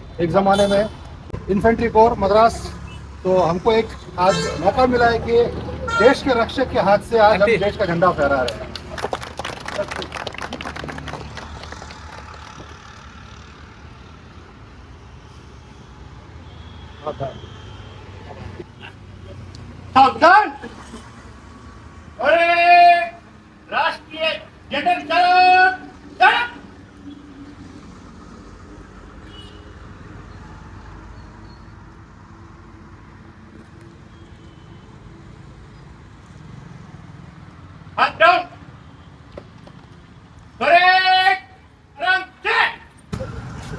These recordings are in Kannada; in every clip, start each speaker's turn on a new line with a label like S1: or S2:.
S1: एक ज़माने में इन्फेंट्री कोर मद्रास तो हमको एक आज मौका मिला है कि देश के रक्षक के हाथ से आज हम देश का झंडा फहरा रहे हैं
S2: सावधान अरे राष्ट्रीय जटन चरण चरण हाथ down correct run check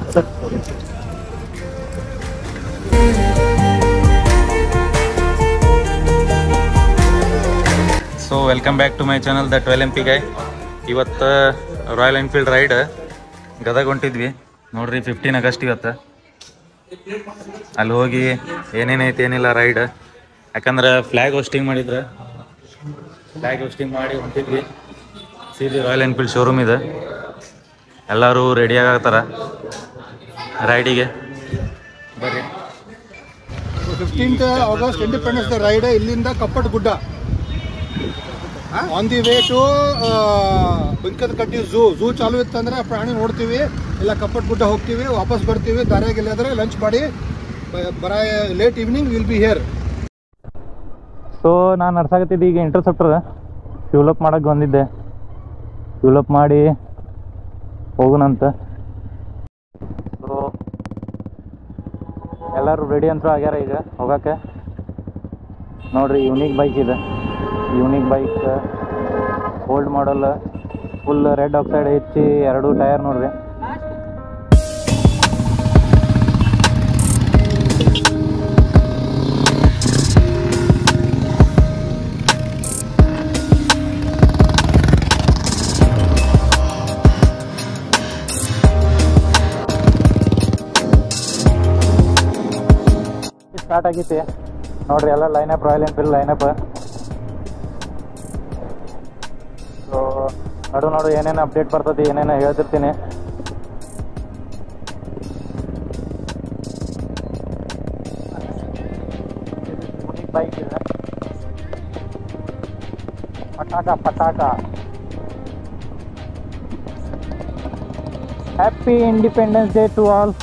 S3: so welcome back to my channel the twelve M P guy ಇವತ್ತು ರಾಯಲ್ ಎನ್ಫೀಲ್ಡ್ ರೈಡ್ ಗದಗ ಹೊಂಟಿದ್ವಿ ನೋಡ್ರಿ ಫಿಫ್ಟೀನ್ ಆಗಸ್ಟ್ ಇವತ್ತು ಅಲ್ಲಿ ಹೋಗಿ ಏನೇನೈತೆ ಏನಿಲ್ಲ ರೈಡ್ ಯಾಕಂದ್ರೆ ಫ್ಲ್ಯಾಗ್ ಹೋಸ್ಟಿಂಗ್ ಮಾಡಿದ್ರೆ ಫ್ಲ್ಯಾಗ್ ಹೋಸ್ಟಿಂಗ್ ಮಾಡಿ ಹೊಂಟಿದ್ವಿ ಸೀದಿ ರಾಯಲ್ ಎನ್ಫೀಲ್ಡ್ ಶೋರೂಮ್ ಇದೆ ಎಲ್ಲರೂ ರೆಡಿ ಆಗತ್ತಾರ ರೈಡಿಗೆ ಬರ್ರಿ
S1: fifteenth August Independence Day ride ಇಲ್ಲಿಂದ Kappat Gudda on the way to Binkada Katti zoo zoo ಚಾಲು ಇತ್ತಂದ್ರೆ ಪ್ರಾಣಿ ನೋಡ್ತೀವಿ ಇಲ್ಲ ಕಪ್ಪಟ್ ಗುಡ್ಡ ಹೋಗ್ತೀವಿ ವಾಪಸ್ ಬರ್ತೀವಿ ದಾರ್ಯಾಗ ಇಲ್ಲಾದ್ರೆ ಲಂಚ್ ಮಾಡಿ ಬ- ಬರ late evening will be here
S3: so ನಾನು ನಡ್ಸಾಕತ್ತಿದ್ದೆ ಈಗ ಇಂಟರ್ಸೆಪ್ಟರ್ ಫ್ಯೂಲಪ್ ಮಾಡಕ್ಕೆ ಬಂದಿದ್ದೆ ಫ್ಯೂಲಪ್ ಮಾಡಿ ಹೋಗೋಣಂತ ಸೊ ಎಲ್ಲರೂ ರೆಡಿ ಅಂತ ಆಗ್ಯಾರ ಈಗ ಹೋಗಕ್ಕೆ ನೋಡ್ರಿ ಯೂನಿಕ್ ಬೈಕ್ ಇದೆ unique bike old model full red oxide ಹೆಚ್ಚಿ ಎರಡು ಟೈರ್ ನೋಡ್ರಿ ಸ್ಟಾರ್ಟ್ ಆಗೈತಿ ನೋಡ್ರಿ ಎಲ್ಲ lineup Royal Enfield lineup so ನೋಡು ನೋಡು ಏನೇನು ಅಪ್ಡೇಟ್ ಬರ್ತದೆ ಏನೇನು ಹೇಳ್ತಿರ್ತೀನಿ ಬೈಕ್ ಇದೆ ಪಟಾಕ ಪಟಾಕ happy Independence Day to all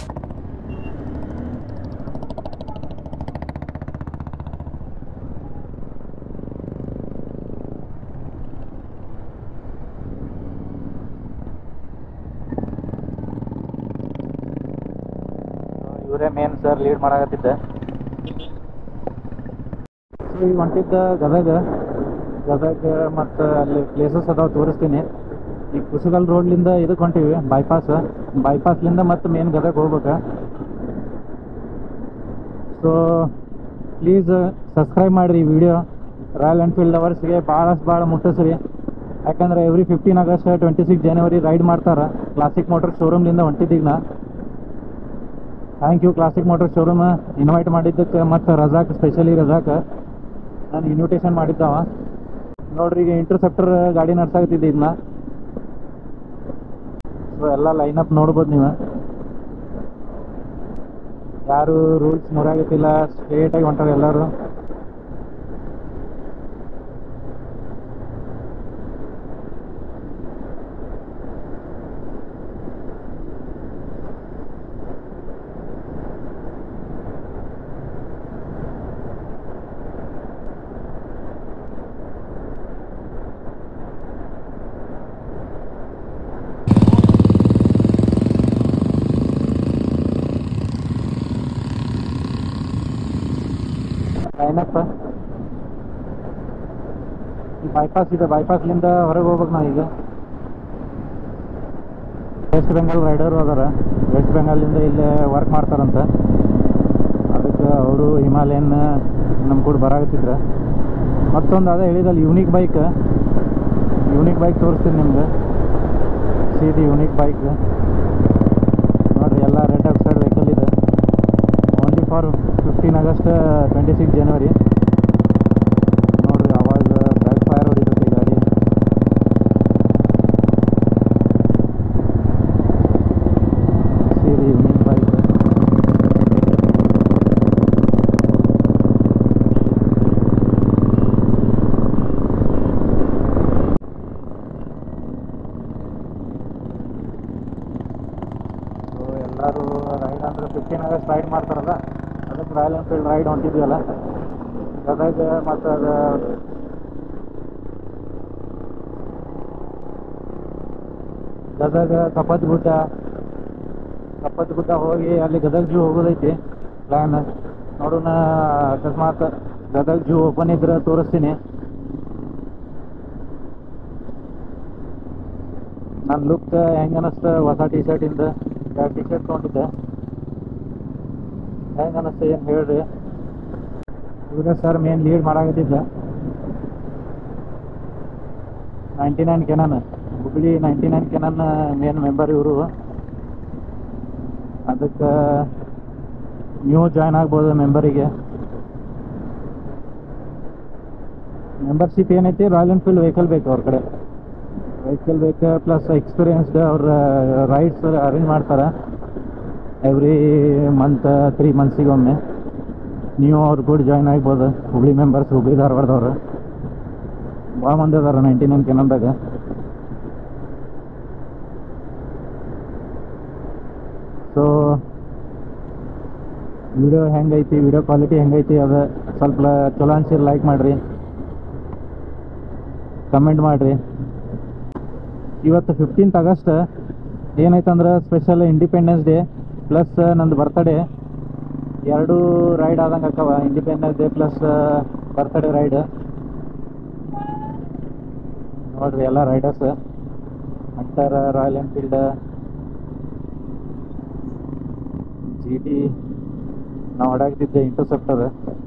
S3: ಇವರೇ ಮೇನ್ ಸರ್ ಲೀಡ್ ಮಾಡಾಕತ್ತಿದ್ದೆ ಸೊ ಈಗ ಹೊಂಟಿದ್ದ ಗದಗ ಗದಗ ಮತ್ತು ಅಲ್ಲಿ ಪ್ಲೇಸಸ್ ಅದಾವ ತೋರಿಸ್ತೀನಿ ಈಗ ಕುಸಗಲ್ ರೋಡ್ಲಿಂದ ಇದಕ್ಕೆ ಹೊಂಟಿವಿ ಬೈಪಾಸ್ ಬೈಪಾಸ್ಲಿಂದ ಮತ್ತೆ ಮೇನ್ ಗದಗ ಹೋಗ್ಬೇಕು ಸೊ ಪ್ಲೀಸ್ ಸಬ್ಸ್ಕ್ರೈಬ್ ಮಾಡಿರಿ ಈ ವಿಡಿಯೋ ರಾಯಲ್ ಎನ್ಫೀಲ್ಡ್ ಅವರ್ಸ್ಗೆ ಭಾಳಷ್ಟು ಭಾಳ ಮುಟ್ಟಿಸ್ರಿ ಯಾಕಂದ್ರೆ every fifteen August twenty six January ride ಮಾಡ್ತಾರೆ ಕ್ಲಾಸಿಕ್ ಮೋಟರ್ ಶೋರೂಮ್ಲಿಂದ ಹೊಂಟಿದ್ದೀಗ ನಾ thank you classic motor showroom invite ಮಾಡಿದ್ದಕ್ಕೆ ಮತ್ತು ರಜಾಕ್ ಸ್ಪೆಷಲಿ ರಜಾಕ್ ನಾನು ಇನ್ವಿಟೇಷನ್ ಮಾಡಿದ್ದವ ನೋಡ್ರಿ ಈಗ ಇಂಟರ್ಸೆಪ್ಟರ್ ಗಾಡಿ ನಡ್ಸಾಕತ್ತಿದ್ದೆ ಇದನ್ನ ಸೊ ಎಲ್ಲ ಲೈನಪ್ ನೋಡ್ಬೋದು ನೀವು ಯಾರು ರೂಲ್ಸ್ ಮುರಾಗತ್ತಿಲ್ಲ ಸ್ಟ್ರೇಟಾಗಿ ಹೊಂಟಾರ ಎಲ್ಲರೂ ಲೈನಪ್ ಬೈಪಾಸ್ ಇದೆ ಬೈಪಾಸ್ಲಿಂದ ಹೊರಗೆ ಹೋಗ್ಬೇಕು ನಾವು ಈಗ ವೆಸ್ಟ್ ಬೆಂಗಾಲ್ ರೈಡರು ಅದಾರ ವೆಸ್ಟ್ ಬೆಂಗಾಲಿಂದ ಇಲ್ಲೇ ವರ್ಕ್ ಮಾಡ್ತಾರಂತ ಅದಕ್ಕೆ ಅವರು ಹಿಮಾಲಯನ್ ನಮ್ಮ ಕೂಡ ಬರಾಕತ್ತಿದ್ರ ಮತ್ತೊಂದು ಅದೇ ಹೇಳಿದಲ್ಲ ಯೂನಿಕ್ ಬೈಕ್ ಯೂನಿಕ್ ಬೈಕ್ ತೋರಿಸ್ತೀನಿ ನಿಮ್ಗೆ ಸೀದಿ ಯೂನಿಕ್ ಬೈಕ್ ನೋಡ್ರಿ ಎಲ್ಲ ರೆಡ್ ಆಕ್ಸೈಡ್ ವೆಹಿಕಲ್ ಇದೆ only for fifteen August twenty six January ನೋಡ್ರಿ ಅವಾಗ ಬ್ಯಾಕ್ ಫೈರ್ ಹೊಡಿತೈತಿ ಈ ಗಾಡಿ ಸೀರಿ ಯೂನಿಕ್ ಬೈಕ್ ಅದು ರೈಡ್ ಅಂದ್ರೆ ಫಿಫ್ಟೀನ್ ಆಗಸ್ಟ್ ರೈಡ್ ಮಾಡ್ತಾರಲ್ಲ ಅದಕ್ಕೆ ರಾಯಲ್ ಎನ್ಫೀಲ್ಡ್ ರೈಡ್ ಹೊಂಟಿದ್ವಲ್ಲ ಗದಗ ಮತ್ತು ಅದು ಗದಗ ಕಪ್ಪತ್ ಗುಡ್ಡ ಕಪ್ಪತ್ ಗುಡ್ಡ ಹೋಗಿ ಅಲ್ಲಿ ಗದಗ ಜೂ ಹೋಗೋದೈತಿ ಪ್ಲ್ಯಾನ್ ನೋಡೋಣ ಅಕಸ್ಮಾತ್ ಗದಗ ಜೂ ಓಪನ್ ಇದ್ರೆ ತೋರಿಸ್ತೀನಿ ನನ್ನ ಲುಕ್ ಹೆಂಗೆ ಅನಿಸ್ತ ಹೊಸ ಟಿ ಶರ್ಟಿಂದ ಎರಡು ಟಿ ಶರ್ಟ್ ತೊಗೊಂಡಿದ್ದೆ ಹೆಂಗೆ ಅನಿಸ್ತ ಏನು ಹೇಳ್ರಿ ಇವ್ರೆ ಸರ್ ಮೇನ್ ಲೀಡ್ ಮಾಡಾಕತ್ತಿದ್ದ ninety nine cannon Hubli ninety nine cannon main member ಇವರು ಅದಕ್ಕೆ ನೀವು ಜಾಯ್ನ್ ಆಗ್ಬೋದು ಮೆಂಬರಿಗೆ ಮೆಂಬರ್ಶಿಪ್ ಏನೈತಿ ರಾಯಲ್ ಎನ್ಫೀಲ್ಡ್ ವೆಹಿಕಲ್ ಬೇಕು ಅವ್ರ ಕಡೆ ವೆಹಿಕಲ್ ಬೇಕು ಪ್ಲಸ್ ಎಕ್ಸ್ಪೀರಿಯನ್ಸ್ಡ್ ಅವ್ರ ರೈಡ್ಸ್ ಅರೇಂಜ್ ಮಾಡ್ತಾರೆ ಎವ್ರಿ ಮಂತ್ ತ್ರೀ ಮಂತ್ಸಿಗೊಮ್ಮೆ ನೀವು ಅವ್ರ ಕೂಡ ಜಾಯ್ನ್ ಆಗ್ಬೋದು ಹುಬ್ಳಿ ಮೆಂಬರ್ಸ್ ಹುಬ್ಳಿ ಧಾರವಾಡದವ್ರು ಭಾಳ ಮಂದಿ ಅದಾರ ನೈಂಟಿ ನೈನ್ ಕೆನನ್ದಾಗ ಸೊ ವಿಡಿಯೋ ಹೆಂಗೈತಿ ವಿಡಿಯೋ ಕ್ವಾಲಿಟಿ ಹೆಂಗೈತಿ ಅದು ಸ್ವಲ್ಪ ಚಲೋ ಅನ್ಸಿರ್ ಲೈಕ್ ಮಾಡಿರಿ ಕಮೆಂಟ್ ಮಾಡಿರಿ ಇವತ್ತು ಫಿಫ್ಟೀನ್ತ್ ಆಗಸ್ಟ್ ಏನೈತಂದ್ರೆ ಸ್ಪೆಷಲ್ ಇಂಡಿಪೆಂಡೆನ್ಸ್ ಡೇ ಪ್ಲಸ್ ನಂದು ಬರ್ತಡೇ ಎರಡು ರೈಡ್ ಆದಂಗೆ ಅಕ್ಕವ Independence Day plus birthday ride ನೋಡ್ರಿ ಎಲ್ಲ ರೈಡರ್ಸ್ ಅಂಟರ್ ರಾಯಲ್ ಎನ್ಫೀಲ್ಡ್ ಜಿ ಟಿ ನಾವು ಹೊಡಾಗ್ತಿದ್ದೆ ಇಂಟರ್ಸೆಪ್ಟರ್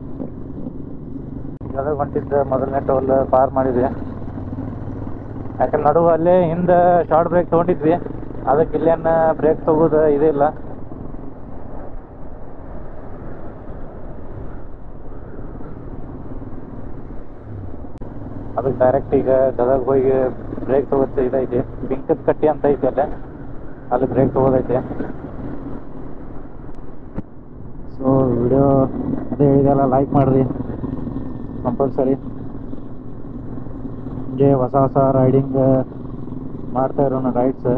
S3: ಗದಗ ಹೊಂಟಿದ್ದೆ ಮೊದಲನೇ ಟೋಲ್ ಪಾರ್ ಮಾಡಿದ್ವಿ ಯಾಕಂದ್ರೆ ನಡುವೆ ಅಲ್ಲೇ ಹಿಂದೆ ಶಾರ್ಟ್ ಬ್ರೇಕ್ ತೊಗೊಂಡಿದ್ವಿ ಅದಕ್ಕೆ ಇಲ್ಲೇನು ಬ್ರೇಕ್ ತಗೋದು ಇದಿಲ್ಲ ಅದಕ್ಕೆ ಡೈರೆಕ್ಟ್ ಈಗ ಗದಗ ಹೋಗಿ ಬ್ರೇಕ್ ತಗೋತ್ತೆ ಇದೈತಿ ಬಿಂಕದ ಕಟ್ಟಿ ಅಂತ ಐತಿ ಅಲ್ಲೇ ಅಲ್ಲಿ ಬ್ರೇಕ್ ತಗೋದೈತೆ ಸೊ ವಿಡಿಯೋ ಅದೇ ಹೇಳಿದೆಲ್ಲ ಲೈಕ್ ಮಾಡಿರಿ ಕಂಪಲ್ಸರಿ ಹೀಗೆ ಹೊಸ ಹೊಸ ರೈಡಿಂಗ್ ಮಾಡ್ತಾ ಇರೋಣ ರೈಡ್ಸ್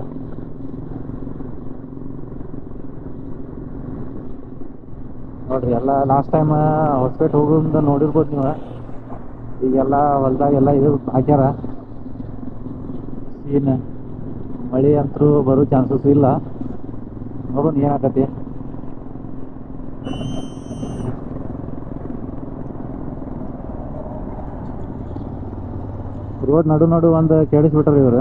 S3: ನೋಡ್ರಿ ಎಲ್ಲ ಲಾಸ್ಟ್ ಟೈಮ್ ಹೊಸಪೇಟೆ ಹೋಗೋದ್ರಿಂದ ನೋಡಿರ್ಬೋದು ನೀವು ಈಗೆಲ್ಲ ಹೊಲ್ದಾಗೆಲ್ಲ ಇದು ಹಾಕ್ಯಾರ ಸೀನ್ ಮಳೆ ಅಂತೂ ಬರೋ ಚಾನ್ಸಸ್ ಇಲ್ಲ ನೋಡೋಣ ಏನಾಗತ್ತೆ ರೋಡ್ ನಡು ನಡು ಒಂದು ಕೇಳಿಸ್ಬಿಟ್ರಿ ಇವರು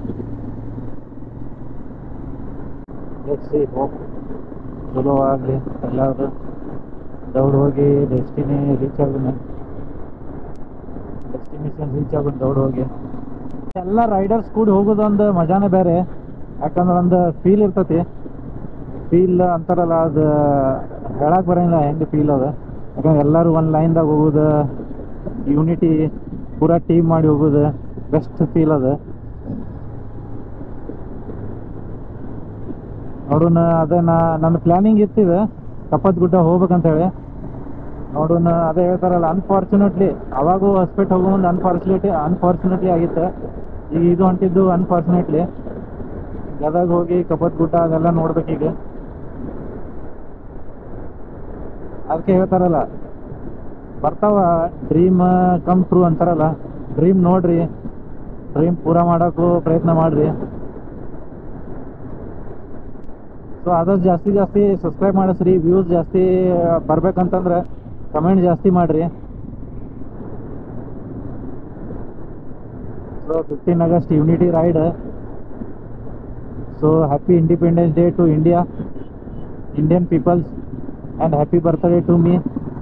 S3: ಚಲೋ ಆಗಲಿ ಎಲ್ಲಾದ್ರು ದೌಡ್ ಹೋಗಿ ಡೆಸ್ಟಿನಿ ರೀಚ್ ಆಗೋಣ ಡೆಸ್ಟಿನೇಷನ್ ರೀಚ್ ಆಗೋಣ ದೌಡ್ ಹೋಗಿ ಎಲ್ಲ ರೈಡರ್ಸ್ ಕೂಡಿ ಹೋಗೋದೊಂದು ಮಜಾನೇ ಬೇರೆ ಯಾಕಂದ್ರೆ ಒಂದು ಫೀಲ್ ಇರ್ತೈತಿ ಫೀಲ್ ಅಂತಾರಲ್ಲ ಅದು ಹೇಳಕ್ ಬರಂಗಿಲ್ಲ ಹೆಂಗೆ ಫೀಲ್ ಅದ ಯಾಕಂದ್ರೆ ಎಲ್ಲರೂ ಒಂದು ಲೈನ್ದಾಗ ಹೋಗೋದು ಯೂನಿಟಿ ಪೂರಾ ಟೀಮ್ ಮಾಡಿ ಹೋಗೋದು ಬೆಸ್ಟ್ ಫೀಲ್ ಅದ ನೋಡೋಣ ಅದೇ ನಾ ನನ್ನ ಪ್ಲ್ಯಾನಿಂಗ್ ಇತ್ತಿದೆ ಕಪ್ಪತ್ ಗುಡ್ಡ ಹೋಗ್ಬೇಕಂತ ಹೇಳಿ ನೋಡೋಣ ಅದೇ ಹೇಳ್ತಾರಲ್ಲ ಅನ್ಫಾರ್ಚುನೇಟ್ಲಿ ಅವಾಗೂ ಹೊಸ್ಪೇಟೆ ಹೋಗೋ ಮುಂದೆ ಅನ್ಫಾರ್ಚುನೇಟ್ಲಿ ಅನ್ಫಾರ್ಚುನೇಟ್ಲಿ ಆಗಿತ್ತು ಈಗ ಇದು ಹೊಂಟಿದ್ದು ಅನ್ಫಾರ್ಚುನೇಟ್ಲಿ ಗದಗ ಹೋಗಿ ಕಪ್ಪತ್ ಗುಡ್ಡ ಅದೆಲ್ಲ ನೋಡ್ಬೇಕೀಗ ಅದಕ್ಕೆ ಹೇಳ್ತಾರಲ್ಲ ಬರ್ತಾವ ಡ್ರೀಮ್ ಕಮ್ ಟ್ರೂ ಅಂತಾರಲ್ಲ ಡ್ರೀಮ್ ನೋಡ್ರಿ ಡ್ರೀಮ್ ಪೂರ ಮಾಡೋಕ್ಕೂ ಪ್ರಯತ್ನ ಮಾಡ್ರಿ ಸೊ ಆದಷ್ಟು ಜಾಸ್ತಿ ಜಾಸ್ತಿ ಸಬ್ಸ್ಕ್ರೈಬ್ ಮಾಡಿಸ್ರಿ ವ್ಯೂಸ್ ಜಾಸ್ತಿ ಬರ್ಬೇಕಂತಂದ್ರೆ ಕಮೆಂಟ್ ಜಾಸ್ತಿ ಮಾಡಿರಿ so fifteen August unity ride so happy Independence Day to India Indian peoples and happy birthday to me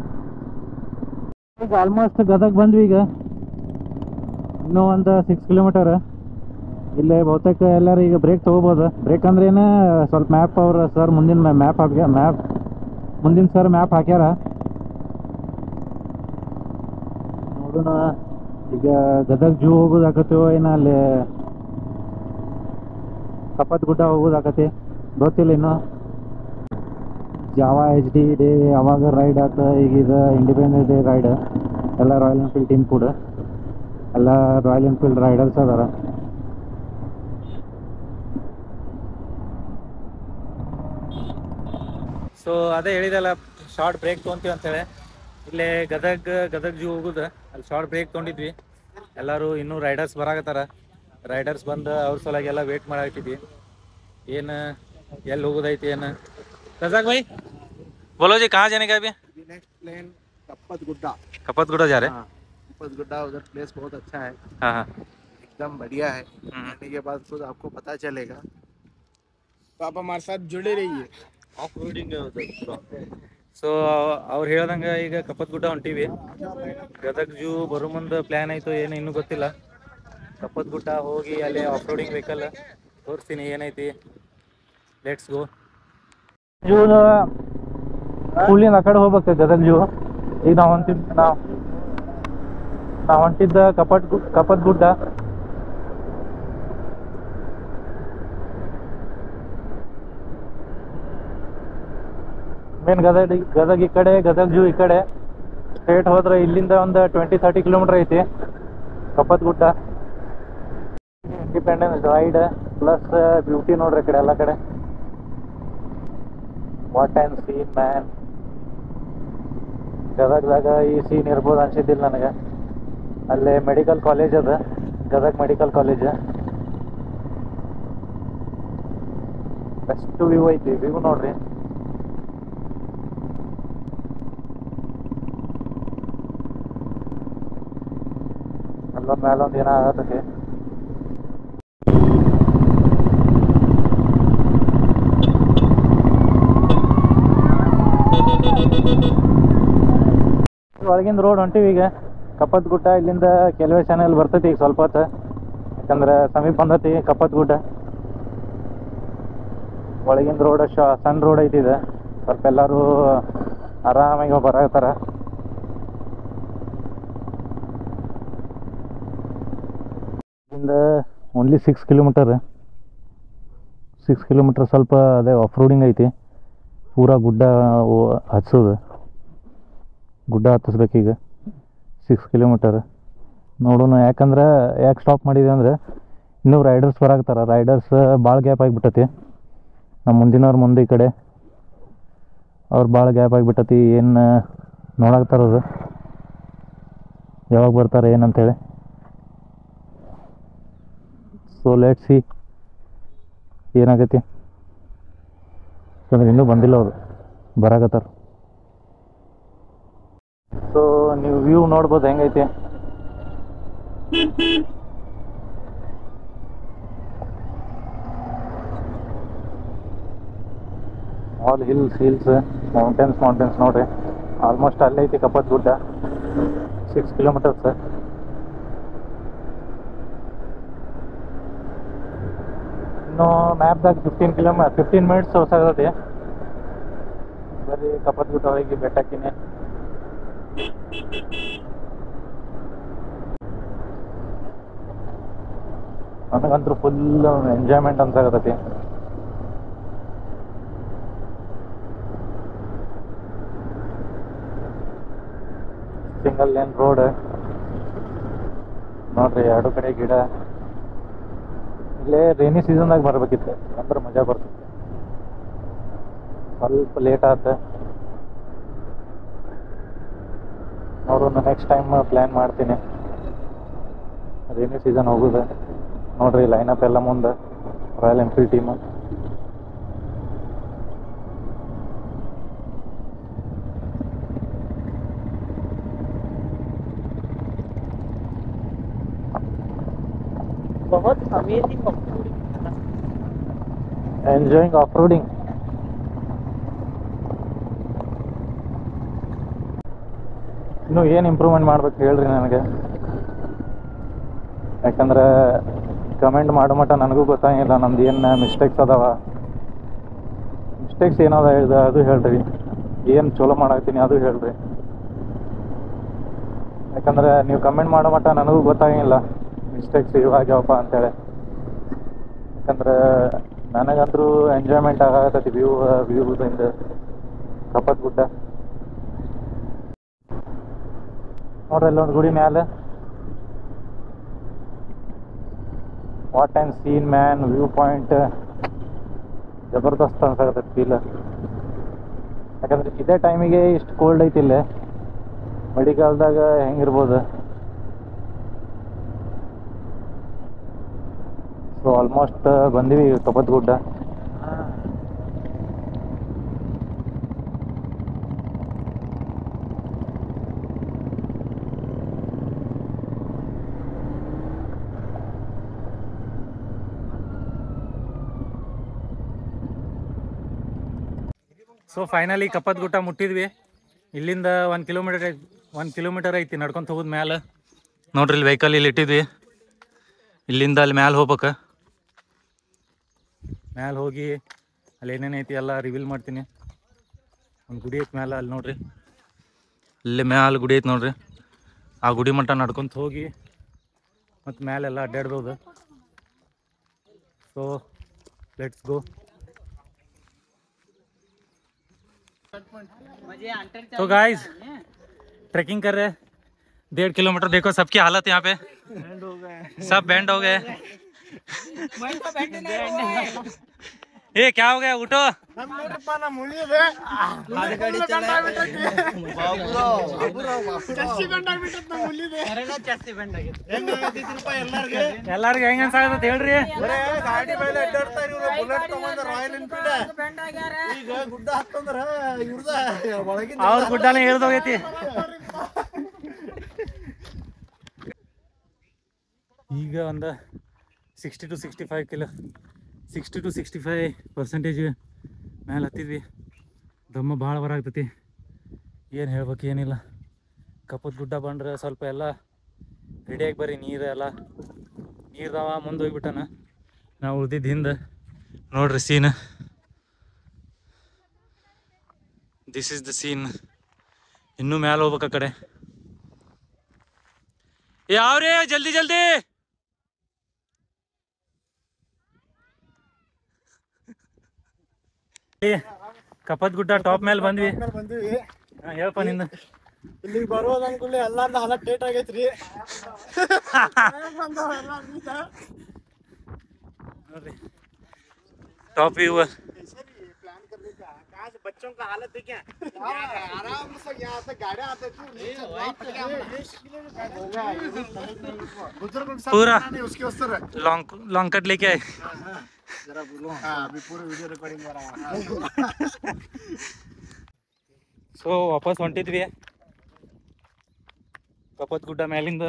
S3: ಈಗ ಆಲ್ಮೋಸ್ಟ್ ಗದಗ ಬಂದ್ವಿ ಈಗ ಇನ್ನೂ ಒಂದು ಸಿಕ್ಸ್ ಕಿಲೋಮೀಟರ್ ಇಲ್ಲೇ ಬಹುತೇಕ ಎಲ್ಲರೂ ಈಗ ಬ್ರೇಕ್ ತೊಗೋಬೋದು ಬ್ರೇಕ್ ಅಂದ್ರೇನೆ ಸ್ವಲ್ಪ ಮ್ಯಾಪ್ ಅವ್ರ ಸರ್ ಮುಂದಿನ ಮ್ಯಾಪ್ ಹಾಕ್ಯ ಮ್ಯಾಪ್ ಮುಂದಿನ ಸರ್ ಮ್ಯಾಪ್ ಹಾಕ್ಯಾರ ನೋಡೋಣ ಈಗ ಗದಗ ಜೂ ಹೋಗೋದಾಕತ್ತೀವೋ ಏನೋ ಅಲ್ಲಿ ಕಪ್ಪತ್ ಗುಡ್ಡ ಹೋಗೋದಾಕತಿ ಗೊತ್ತಿಲ್ಲ ಇನ್ನು ಜಾವಾ ಎಚ್ ಡಿ ಡೇ ಅವಾಗ ರೈಡ್ ಆತ ಈಗ ಇದು ಇಂಡಿಪೆಂಡೆನ್ಸ್ ಡೇ ರೈಡ್ ಎಲ್ಲ ರಾಯಲ್ ಎನ್ಫೀಲ್ಡ್ ಟೀಮ್ ಕೂಡ ಎಲ್ಲ ರಾಯಲ್ ಎನ್ಫೀಲ್ಡ್ ರೈಡರ್ಸ್ ಅದಾರ ಸೊ ಅದೇ ಹೇಳಿದಲ್ಲ ಶಾರ್ಟ್ ಬ್ರೇಕ್ ತೊಗೊಂತೀವಿ ಅಂತೇಳಿ ಇಲ್ಲೇ ಗದಗ್ ಗದಗ್ ಜೂ ಹೋಗುದು ಅಲ್ಲಿ ಶಾರ್ಟ್ ಬ್ರೇಕ್ ತೊಗೊಂಡಿದ್ವಿ ಎಲ್ಲರೂ ಇನ್ನೂ ರೈಡರ್ಸ್ ಬರಾಕತ್ತಾರ ರೈಡರ್ಸ್ ಬಂದು ಅವ್ರ ಸಲುವಾಗಿ ಎಲ್ಲ ವೇಟ್ ಮಾಡಾಕ್ತಿದ್ವಿ ಏನು ಎಲ್ಲಿ ಹೋಗೋದೈತಿ ಏನು ರಜಾಕ್ ಭಾई बोलो जी कहाँ जाने का अभी
S1: नेक्स्ट प्लेन कप्पत गुड्डा
S3: कपत गुड़ा जा रहे
S1: हाँ कप्पत गुड्डा उधर प्लेस बहुत अच्छा है
S3: हाँ हाँ
S1: एकदम बढ़िया है
S3: हम्म।
S1: आने के बाद खुद आपको पता चलेगा तो आप हमारे साथ जुड़े रहिए ऑफ रोडिंग है उधर
S3: ಸೊ ಅವ್ರು ಹೇಳ್ದಂಗೆ ಈಗ ಕಪ್ಪತ್ ಗುಡ್ಡ ಹೊಂಟಿವಿ ಗದಗ್ ಜೂ ಬರೋ ಮುಂದೆ ಪ್ಲ್ಯಾನ್ ಆಯಿತು ಏನು ಇನ್ನೂ ಗೊತ್ತಿಲ್ಲ ಕಪ್ಪತ್ ಗುಡ್ಡ ಹೋಗಿ ಅಲ್ಲಿ ಆಫ್ ರೋಡಿಂಗ್ ವೆಹಿಕಲ್ ತೋರಿಸ್ತೀನಿ ಏನೈತಿ ಲೆಟ್ಸ್ ಗೋ ಜೂ ಕೂಲಿಂದ ಆ ಕಡೆ ಹೋಗ್ಬೇಕು ಗದಗ್ ಜೂ ಈಗ ನಾವು ಹೊಂಟಿದ್ದು ನಾವು ನಾವು ಹೊಂಟಿದ್ದ ಕಪಟ್ ಗು ಕಪ್ಪತ್ ಗುಡ್ಡ ಮೇನ್ ಗದಗ ಗದಗ ಈ ಕಡೆ ಗದಗ ಜೂ ಈ ಕಡೆ ಸ್ಟ್ರೇಟ್ ಹೋದ್ರೆ ಇಲ್ಲಿಂದ ಒಂದು ಟ್ವೆಂಟಿ ತರ್ಟಿ ಕಿಲೋಮೀಟರ್ ಐತಿ ಕಪ್ಪತ್ ಗುಡ್ಡ ಇಂಡಿಪೆಂಡೆನ್ಸ್ ರೈಡ್ ಪ್ಲಸ್ ಬ್ಯೂಟಿ ನೋಡ್ರಿ ಈ ಕಡೆ ಎಲ್ಲ ಕಡೆ ವಾಟ್ ಆ್ಯಂಡ್ ಸೀನ್ ಮ್ಯಾನ್ ಗದಗದಾಗ ಈ ಸೀನ್ ಇರ್ಬೋದು ಅನ್ಸಿದ್ದಿಲ್ಲ ನನಗೆ ಅಲ್ಲೇ ಮೆಡಿಕಲ್ ಕಾಲೇಜ್ ಅದ Gadag medical college best view ಐತಿ ವ್ಯೂ ನೋಡ್ರಿ ಅಲ್ಲೊಂದ್ ಮೇಲೊಂದ್ ಏನೋ ಆಗತ್ತೈತಿ ಒಳಗಿಂದ ರೋಡ್ ಹೊಂಟಿವಿ ಈಗ ಕಪ್ಪತ್ ಗುಡ್ಡ ಇಲ್ಲಿಂದ ಕೆಲವೇ ಚಾನೆಲ್ ಬರ್ತೈತಿ ಈಗ ಸ್ವಲ್ಪ ಹೊತ್ತು ಯಾಕಂದ್ರೆ ಸಮೀಪ ಬಂದೈತಿ ಕಪ್ಪತ್ ಗುಡ್ಡ ಒಳಗಿಂದ ರೋಡ್ ಶ ಸಣ್ಣ ರೋಡ್ ಐತಿ ಇದು ಸ್ವಲ್ಪ ಎಲ್ಲರೂ ಆರಾಮಾಗಿ ಬರತ್ತಾರ ಇಲ್ಲಿಂದ only six kilometre six kilometre ಸ್ವಲ್ಪ ಅದೇ ಆಫ್ ರೋಡಿಂಗ್ ಐತಿ ಪೂರಾ ಗುಡ್ಡ ಓ- ಹತ್ಸೋದು ಗುಡ್ಡ ಹತ್ತಿಸ್ಬೇಕೀಗ ಸಿಕ್ಸ್ ಕಿಲೋಮೀಟರ್ ನೋಡೋಣ ಯಾಕಂದ್ರೆ ಯಾಕೆ ಸ್ಟಾಪ್ ಮಾಡಿದ್ವಿ ಅಂದ್ರೆ ಇನ್ನೂ ರೈಡರ್ಸ್ ಬರಾಕ್ತಾರ ರೈಡರ್ಸ್ ಭಾಳ ಗ್ಯಾಪ್ ಆಗಿಬಿಟ್ಟತಿ ನಮ್ಮ ಮುಂದಿನವ್ರ ಮುಂದೆ ಈ ಕಡೆ ಅವ್ರು ಭಾಳ ಗ್ಯಾಪ್ ಆಗಿಬಿಟ್ಟತಿ ಏನು ನೋಡಾಕ್ತಾರದು ಯಾವಾಗ ಬರ್ತಾರೆ ಏನಂತೇಳಿ ಸೊ ಲೆಟ್ ಸಿ ಏನಾಗೈತಿ ಯಾಕಂದ್ರೆ ಇನ್ನೂ ಬಂದಿಲ್ಲ ಅವರು ಬರಾಕತ್ತಾರ ಸೊ ನೀವು ವ್ಯೂ ನೋಡ್ಬೋದು ಹೆಂಗೈತಿ all hills hills mountains mountains ನೋಡ್ರಿ ಆಲ್ಮೋಸ್ಟ್ ಅಲ್ಲೇ ಐತಿ ಕಪ್ಪತ್ ಗುಡ್ಡ ಸಿಕ್ಸ್ ಕಿಲೋಮೀಟರ್ಸ್ ಇನ್ನು ಮ್ಯಾಪ್ದಾಗ ಫಿಫ್ಟೀನ್ ಕಿಲೋಮೀಟರ್ ಫಿಫ್ಟೀನ್ ಮಿನಿಟ್ಸ್ ಹೊಸಾಗತ್ತೆ ಬರೀ ಕಪ್ಪತ್ ಗುಡ್ಡ ಹೋಗಿ ಬೆಟ್ಟಕ್ಕಿನಿ ನನಗಂತೂ ಫುಲ್ ಎಂಜಾಯ್ಮೆಂಟ್ ಅನ್ಸಾಗತ್ತೈತಿ ಸಿಂಗಲ್ ಲೇನ್ ರೋಡ್ ನೋಡ್ರಿ ಎರಡು ಕಡೆ ಗಿಡ ಇಲ್ಲೇ ರೈನಿ ಸೀಸನ್ದಾಗ ಬರ್ಬೇಕಿತ್ತು ಅಂದ್ರೆ ಮಜಾ ಬರ್ತಿತ್ತು ಸ್ವಲ್ಪ ಲೇಟ್ ಆತ ನೋಡೋಣ ನೆಕ್ಸ್ಟ್ ಟೈಮ್ ಪ್ಲ್ಯಾನ್ ಮಾಡ್ತೀನಿ ರೈನಿ ಸೀಸನ್ ಹೋಗುದು ನೋಡ್ರಿ ಲೈನಪ್ ಎಲ್ಲ ಮುಂದೆ ರಾಯಲ್ ಎನ್ಫೀಲ್ಡ್ ಟೀಮ್
S4: बहुत amazing option
S3: enjoying off roading ಇನ್ನು ಏನು ಇಂಪ್ರೂವ್ಮೆಂಟ್ ಮಾಡ್ಬೇಕು ಹೇಳ್ರಿ ನನಗೆ ಯಾಕಂದ್ರೆ ಕಮೆಂಟ್ ಮಾಡೋ ಮಟ್ಟ ನನಗೂ ಗೊತ್ತಾಗಿಲ್ಲ ನಮ್ದು ಏನು ಮಿಸ್ಟೇಕ್ಸ್ ಅದಾವ ಮಿಸ್ಟೇಕ್ಸ್ ಏನದ ಹೇಳ್ದ ಅದು ಹೇಳ್ರಿ ಏನು ಚಲೋ ಮಾಡಾಕ್ತೀನಿ ಅದು ಹೇಳ್ರಿ ಯಾಕಂದ್ರೆ ನೀವು ಕಮೆಂಟ್ ಮಾಡೋ ಮಟ್ಟ ನನಗೂ ಗೊತ್ತಾಗಿಲ್ಲ ಮಿಸ್ಟೇಕ್ಸ್ ಇವಾಗ್ಯಾವಪ್ಪ ಅಂತೇಳಿ ಯಾಕಂದ್ರೆ ನನಗಂತೂ ಎಂಜಾಯ್ಮೆಂಟ್ ಆಗತ್ತೈತಿ ವ್ಯೂ ವ್ಯೂದಿಂದ ಕಪ್ಪತ್ ಗುಡ್ಡ ನೋಡ್ರಿ ಅಲ್ಲೊಂದು ಗುಡಿ ಮ್ಯಾಲೆ what and scene man view point ಜಬರ್ದಸ್ತ್ ಅನ್ಸಾಕತ್ತೈತಿ ಫೀಲ್ ಯಾಕಂದ್ರೆ ಇದೇ ಟೈಮಿಗೆ ಇಷ್ಟು ಕೋಲ್ಡ್ ಐತಿ ಇಲ್ಲೇ ಮಳೆಗಾಲದಾಗ ಹೆಂಗಿರ್ಬೋದು ಸೊ ಆಲ್ಮೋಸ್ಟ್ ಬಂದಿವಿ ಕಪ್ಪತ್ ಗುಡ್ಡ ಸೊ ಫೈನಲಿ ಕಪ್ಪತ್ ಗುಟ್ಟ ಮುಟ್ಟಿದ್ವಿ ಇಲ್ಲಿಂದ ಒಂದು ಕಿಲೋಮೀಟರ್ ಒಂದು ಕಿಲೋಮೀಟರ್ ಐತಿ ನಡ್ಕೊಂತ ಹೋಗೋದ್ ಮ್ಯಾಲೆ ನೋಡ್ರಿ ಇಲ್ಲಿ ವೆಹಿಕಲ್ ಇಲ್ಲಿ ಇಟ್ಟಿದ್ವಿ ಇಲ್ಲಿಂದ ಅಲ್ಲಿ ಮ್ಯಾಲೆ ಹೋಗ್ಬೇಕು ಮ್ಯಾಲೆ ಹೋಗಿ ಅಲ್ಲಿ ಏನೇನು ಐತಿ ಎಲ್ಲ ರಿವೀಲ್ ಮಾಡ್ತೀನಿ ಒಂದು ಗುಡಿ ಐತಿ ಮ್ಯಾಲೆ ಅಲ್ಲಿ ನೋಡ್ರಿ ಇಲ್ಲಿ ಮ್ಯಾಲೆ ಗುಡಿ ಐತಿ ನೋಡ್ರಿ ಆ ಗುಡಿ ಮಟ್ಟ ನಡ್ಕೊಂತ ಹೋಗಿ ಮತ್ತು ಮ್ಯಾಲೆಲ್ಲ ಅಡ್ಡಾಡ್ಬೋದು ಸೊ ಲೆಟ್ಸ್ ಗೋ तो गाइस ट्रैकिंग कर रहे हैं डेढ़ किलोमीटर देखो सबकी हालत यहाँ पे सब बैंड हो गए ए क्या हो गया उठो ಎಲ್ಲಾರ್ಗು ಹೆಂಗ ಅನ್ಸಾಗತ್ತ ಹೇಳ್ರಿ
S1: ಗಾಡಿ ಮೇಲೆ ಅಡ್ಡಾಡ್ತಾ ಇವ್ರು ಬುಲೆಟ್ ತಗೊಂಡ ರಾಯಲ್ ಎನ್ಫೀಲ್ಡ್ ಈಗ ಗುಡ್ಡ ಹತ್ತಂದ್ರ ಇವ್ರದ ಒಳಗಿನ
S3: ಅವ್ರ ಗುಡ್ಡನೇ ಇಳ್ದೋಗೈತಿ ಈಗ ಒಂದು sixty two sixty five kilo sixty two sixty five percentage ಮೇಲೆ ಹತ್ತಿದ್ವಿ ದಮ್ಮ ಭಾಳ ಬರಾಗ್ತೈತಿ ಏನು ಹೇಳ್ಬೇಕು ಏನಿಲ್ಲ ಕಪ್ಪದ ಗುಡ್ಡ ಬಂದ್ರೆ ಸ್ವಲ್ಪ ಎಲ್ಲ ರೆಡಿಯಾಗಿ ಬರ್ರಿ ನೀರು ಎಲ್ಲ ನೀರ್ದವ ಮುಂದೆ ಹೋಗ್ಬಿಟ್ಟನ ನಾವು ಉಳ್ದಿದ್ದು ಹಿಂದೆ ನೋಡ್ರಿ scene this is the scene ಇನ್ನೂ ಮ್ಯಾಲೆ ಹೋಗ್ಬೇಕು ಆ ಕಡೆ ಯಾವ್ರೇ ಜಲ್ದಿ ಜಲ್ದಿ ಕಪ್ಪತ್ ಗುಡ್ಡ ಟಾಪ್ ಮೇಲೆ ಬಂದ್ವಿ
S1: ಬಂದಿವಿ
S3: ಹಾ, ಹೇಳಪ್ಪ ನಿಂದ
S1: ಇಲ್ಲಿಗೆ ಬರೋದ್ ಅನ್ಕೂಡ್ಲೆ ಎಲ್ಲಾರ್ದ ಹಾಲ ಟೇಟ್ ಆಗೈತ್ರಿ
S3: ನೋಡ್ರಿ ಟಾಪ್ ವ್ಯೂ
S1: बच्चों का हालत देखे आराम से यहाँ से गाड़ी आते थे नीचे drop किया बुजुर्गों के साथ
S3: पूरा।
S1: जाना नहीं, उसके उससे रह।
S3: लॉन्ग लॉन्ग कट लेके आए
S1: जरा बोलो हाँ अभी पूरे वीडियो रिकॉर्डिंग हो रहा है
S3: ಸೊ ವಾಪಸ್ ಹೊಂಟಿದ್ವಿ ಕಪ್ಪತ್ ಗುಡ್ಡ ಮ್ಯಾಲಿಂದ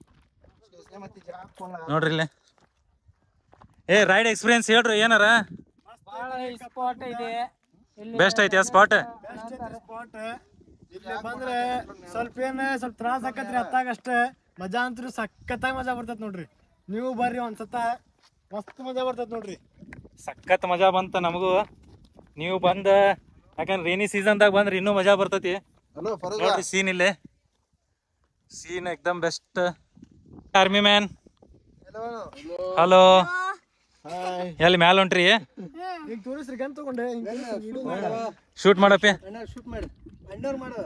S3: ನೋಡ್ರಿ ಇಲ್ಲೇ ಏ ರೈಡ್ ಎಕ್ಸ್ಪೀರಿಯನ್ಸ್ ಹೇಳ್ರಿ ಏನಾರ
S4: ಸ್ಪಾಟ್ ಇದೆ ಇಲ್ಲಿ
S3: ಬೆಸ್ಟ್ ಐತಿ ಆ ಸ್ಪಾಟ್
S1: ಸ್ಪಾಟ್ ಇಲ್ಲಿ ಬಂದ್ರೆ ಸ್ವಲ್ಪ ಏನ್ ಸ್ವಲ್ಪ ತ್ರಾಸ ಆಕತ್ರಿ ಹತ್ತಾಗ ಅಷ್ಟೇ ಮಜಾ ಅಂತೂ ಸಖತ್ತಾಗಿ ಮಜಾ ಬರ್ತೈತ್ ನೋಡ್ರಿ ನೀವು ಬರ್ರಿ ಒಂದ್ಸತ ಮಸ್ತ್ ಮಜಾ ಬರ್ತೈತ್ ನೋಡ್ರಿ
S3: ಸಖತ್ ಮಜಾ ಬಂತ ನಮಗೂ ನೀವು ಬಂದ ಯಾಕಂದ್ರೆ ರೇನಿ ಸೀಸನ್ದಾಗ ಬಂದ್ರೆ ಇನ್ನೂ ಮಜಾ ಬರ್ತೈತಿ
S1: ಹಲೋ
S3: ನೋಡ್ರಿ ಸೀನ್ ಇಲ್ಲೇ ಸೀನ್ ಎಕ್ದಮ್ best army man hello
S1: hi
S3: ಎಲ್ಲಿ ಮ್ಯಾಲ ಹೊಂಟ್ರಿ
S1: ಈಗ ತೋರಿಸ್ರಿ ಗನ್ ತಗೊಂಡೆ
S3: ಶೂಟ್ ಮಾಡಪ್ಪಿ
S1: ಶೂಟ್ ಮಾಡಿ ಅಂಡರ್ ಮಾಡು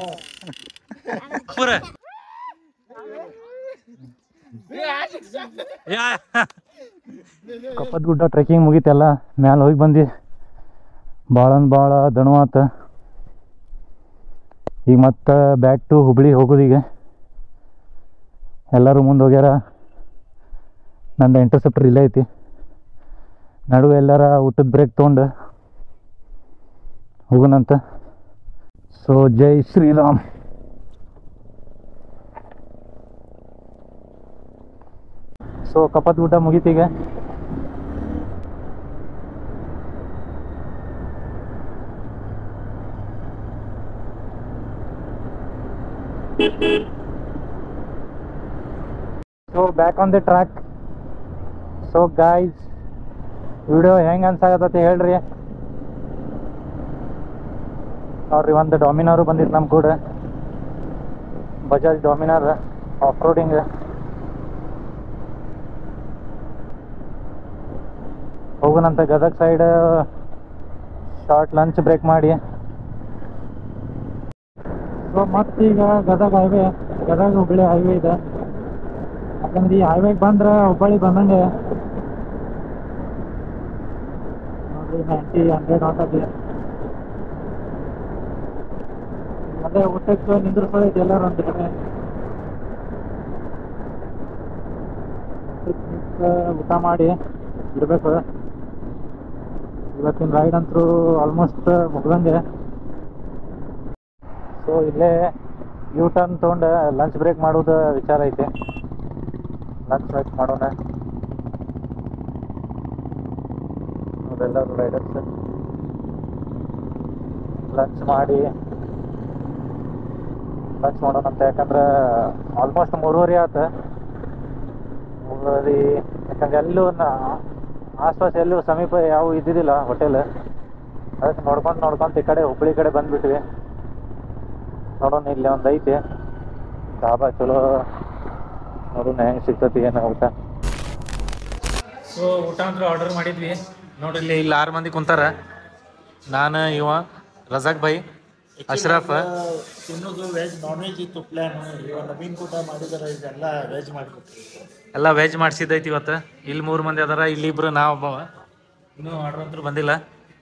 S3: ಪೂರ ಕಪ್ಪತ್ ಗುಡ್ಡ ಟ್ರೆಕ್ಕಿಂಗ್ ಮುಗೀತೆಲ್ಲ ಮ್ಯಾಲ ಹೋಗಿ ಬಂದು ಭಾಳ ಅಂದ್ ಭಾಳ ದಣವಾತ ಈಗ ಮತ್ತೆ ಬ್ಯಾಕ್ ಟು ಹುಬ್ಳಿ ಹೋಗೋದು ಈಗ ಎಲ್ಲರೂ ಮುಂದೆ ಹೋಗ್ಯಾರ ನಂದು ಇಂಟರ್ಸೆಪ್ಟರ್ ಇಲ್ಲೇ ಐತಿ ನಡುವೆ ಎಲ್ಲಾರ ಊಟದ ಬ್ರೇಕ್ ತೊಗೊಂಡು ಹೋಗೋಣಂತ ಸೊ ಜೈ ಶ್ರೀರಾಮ್ ಸೊ ಕಪ್ಪತ್ ಗುಡ್ಡ ಮುಗೀತೀಗ so back on the track so guys video ಹೆಂಗೆ ಅನ್ಸಾಗತ್ತೈತಿ ಹೇಳ್ರಿ ನೋಡ್ರಿ ಒಂದು ಡಾಮಿನಾರು ಬಂದಿತ್ತು ನಮ್ಮ ಕೂಡ ಬಜಾಜ್ ಡಾಮಿನಾರ್ ಆಫ್ ರೋಡಿಂಗ್ ಹೋಗೋಣಂತ Gadag side short lunch break ಮಾಡಿ ಸೊ ಮತ್ತೀಗ ಗದಗ ಹೈವೇ ಗದಗ ಹುಬ್ಬಳ್ಳಿ ಹೈವೇ ಇದೆ ಯಾಕಂದ್ರೆ ಈ ಹೈವೇಗೆ ಬಂದ್ರೆ ಹುಬ್ಬಳ್ಳಿ ಬಂದಂಗೆ ನೋಡ್ರಿ ನೈಂಟಿ ಹಂಡ್ರೆಡ್ ಹೊಂಟದಿ ಅದೇ ಊಟಕ್ಕೆ ನಿಂದ್ರಿಸೋದು ಎಲ್ಲರೂ ಒಂದು ಕಡೆ ಊಟಕ್ಕೆ ನಿಂತು ಊಟ ಮಾಡಿ ಇಡಬೇಕು ಇವತ್ತಿನ ರೈಡ್ ಅಂತೂ ಆಲ್ಮೋಸ್ಟ್ ಮುಗ್ದಂಗೆ ಸೊ ಇಲ್ಲೇ ಯೂ ಟರ್ನ್ ತೊಗೊಂಡು ಲಂಚ್ ಬ್ರೇಕ್ ಮಾಡೋದು ವಿಚಾರ ಐತೆ ಲಂಚ್ ಬ್ರೇಕ್ ಮಾಡೋಣ ಅವರೆಲ್ಲರೂ ರೈಡರ್ಸ್ ಲಂಚ್ ಮಾಡಿ ಲಂಚ್ ಮಾಡೋಣ ಅಂತ ಯಾಕಂದ್ರೆ ಆಲ್ಮೋಸ್ಟ್ ಮೂರುವರೆ ಆತ ಮೂರುವರೆ ಯಾಕಂದ್ರೆ ಎಲ್ಲೂ ನ- ಆಸ್ಪಾಸ್ ಎಲ್ಲೂ ಸಮೀಪ ಯಾವ ಇದ್ದಿದ್ದಿಲ್ಲ ಹೋಟೆಲ್ ಅದಕ್ಕೆ ನೋಡ್ಕೊಂಡು ನೋಡ್ಕೊಂತ ಈ ಕಡೆ ಹುಬ್ಳಿ ಕಡೆ ಬಂದ್ಬಿಟ್ವಿ ನೋಡೋಣ ಇಲ್ಲಿ ಒಂದು ಐತಿ ಡಾಬಾ ಚಲೋ ನೋಡೋಣ ಹೆಂಗೆ ಸಿಗ್ತತಿ ಏನೋ ಊಟ ಸೊ ಊಟ ಅಂದ್ರೆ ಆರ್ಡರ್ ಮಾಡಿದ್ವಿ ನೋಡ್ರಿ ಇಲ್ಲಿ ಇಲ್ಲಿ ಆರು ಮಂದಿ ಕುಂತಾರ ನಾನು ಇವ ರಜಾಕ್ ಭಾಯ್ ಅಶ್ರಫ್
S5: ತಿನ್ನೋದು ವೆಜ್ ನಾನ್ ವೆಜ್ ಇತ್ತು ಪ್ಲಾನ್ ಇವಾಗ ನವೀನ್ ಕೂಟ ಮಾಡಿದಾರೆ ಇದೆಲ್ಲ ವೆಜ್ ಮಾಡ್ಕೊಟ್ರಿ
S3: ಎಲ್ಲ ವೆಜ್ ಮಾಡಿಸಿದ್ದೈತಿ ಇವತ್ತು ಇಲ್ಲಿ ಮೂರು ಮಂದಿ ಅದಾರ ಇಲ್ಲಿ ಇಬ್ರು ನಾವು ಒಬ್ಬವ ಇನ್ನೂ ಆರ್ಡರ್ ಅಂತೂ ಬಂದಿಲ್ಲ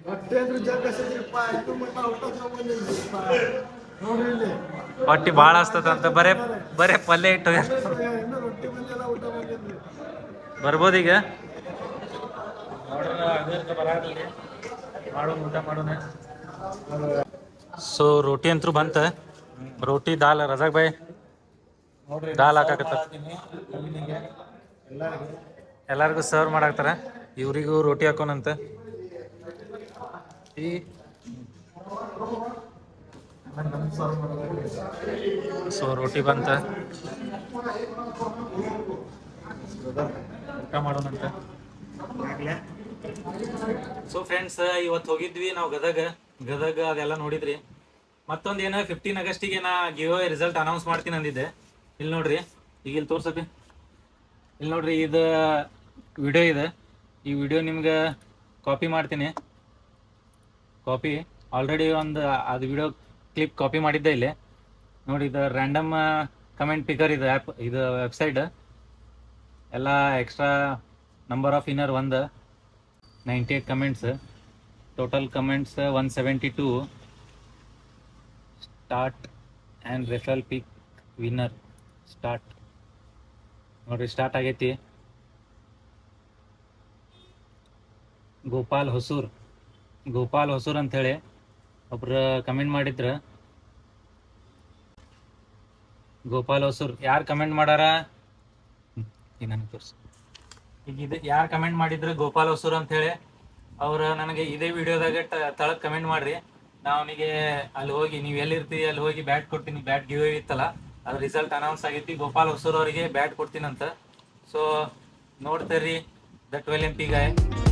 S3: ಹೊಟ್ಟಿ ಭಾಳ ಹಸ್ತದಂತ ಬರೇ ಬರೇ ಪಲ್ಯ ಇಟ್ಟು ಬರ್ಬೋದು ಈಗ ಮಾಡೋಣ ಊಟ ಮಾಡೋಣ ಸೊ ರೋಟಿ ಅಂತೂ ಬಂತ ರೋಟಿ ದಾಲ್ ರಜಾಕ್ ಬಾಯ್ ದಾಲ್ ಹಾಕಾಕತ್ತ ಎಲ್ಲರಿಗೂ ಸರ್ವ್ ಮಾಡಾಕ್ತಾರ ಇವ್ರಿಗೂ ರೋಟಿ ಹಾಕೋಣಂತ ಈ ಸೊ ರೋಟಿ ಬಂತ ಊಟ ಮಾಡೋಣಂತ ಸೊ ಫ್ರೆಂಡ್ಸ್ ಇವತ್ತು ಹೋಗಿದ್ವಿ ನಾವು ಗದಗ ಗದಗ ಅದೆಲ್ಲ ನೋಡಿದ್ರಿ ಮತ್ತೊಂದು ಏನೋ ಫಿಫ್ಟೀನ್ ಆಗಸ್ಟಿಗೆ ನಾ ಗಿವ್ ರಿಸಲ್ಟ್ ಅನೌನ್ಸ್ ಮಾಡ್ತೀನಿ ಅಂದಿದ್ದೆ ಇಲ್ಲಿ ನೋಡ್ರಿ ಈಗ ಇಲ್ಲಿ ತೋರ್ಸಪ್ಪಿ ಇಲ್ಲಿ ನೋಡ್ರಿ ಇದು ವಿಡಿಯೋ ಇದೆ ಈ ವಿಡಿಯೋ ನಿಮ್ಗೆ ಕಾಪಿ ಮಾಡ್ತೀನಿ ಕಾಪಿ ಆಲ್ರೆಡಿ ಒಂದು ಅದು ವಿಡಿಯೋ ಕ್ಲಿಪ್ ಕಾಪಿ ಮಾಡಿದ್ದೆ ಇಲ್ಲಿ ನೋಡಿ ಇದು ರ್ಯಾಂಡಮ್ ಕಮೆಂಟ್ ಪಿಕರ್ ಇದು ಆ್ಯಪ್ ಇದು ವೆಬ್ಸೈಟ್ ಎಲ್ಲ ಎಕ್ಸ್ಟ್ರಾ ನಂಬರ್ ಆಫ್ ಇನ್ನರ್ ಒಂದು ninety eight comments total comments one seventy two start and referral pick winner start ನೋಡ್ರಿ ಸ್ಟಾರ್ಟ್ ಆಗೈತಿ ಗೋಪಾಲ್ ಹೊಸೂರ್ ಗೋಪಾಲ್ ಹೊಸೂರ್ ಅಂಥೇಳಿ ಒಬ್ರು ಕಮೆಂಟ್ ಮಾಡಿದ್ರ ಗೋಪಾಲ್ ಹೊಸೂರ್ ಯಾರು ಕಮೆಂಟ್ ಮಾಡಾರ ಈಗ ನನಗೆ ತೋರಿಸು ಈಗ ಇದು ಯಾರು ಕಮೆಂಟ್ ಮಾಡಿದ್ರು ಗೋಪಾಲ್ ಹೊಸೂರ್ ಅಂತೇಳಿ ಅವ್ರು ನನಗೆ ಇದೇ ವಿಡಿಯೋದಾಗ ತಳಗ್ ಕಮೆಂಟ್ ಮಾಡ್ರಿ ನಾ ಅವನಿಗೆ ಅಲ್ಲಿ ಹೋಗಿ ನೀವು ಎಲ್ಲಿರ್ತೀವಿ ಅಲ್ಲಿ ಹೋಗಿ ಬ್ಯಾಟ್ ಕೊಡ್ತೀನಿ ಬ್ಯಾಟ್ ಗಿವ್ ಇತ್ತಲ್ಲ ಅದ್ರ ರಿಸಲ್ಟ್ ಅನೌನ್ಸ್ ಆಗೈತಿ ಗೋಪಾಲ್ ಹೊಸೂರ್ ಅವರಿಗೆ ಬ್ಯಾಟ್ ಕೊಡ್ತೀನಂತ ಸೊ ನೋಡ್ತೀರಿ ದ ಟ್ವೆಲ್ ಎಂ ಪಿ ಗಾಯ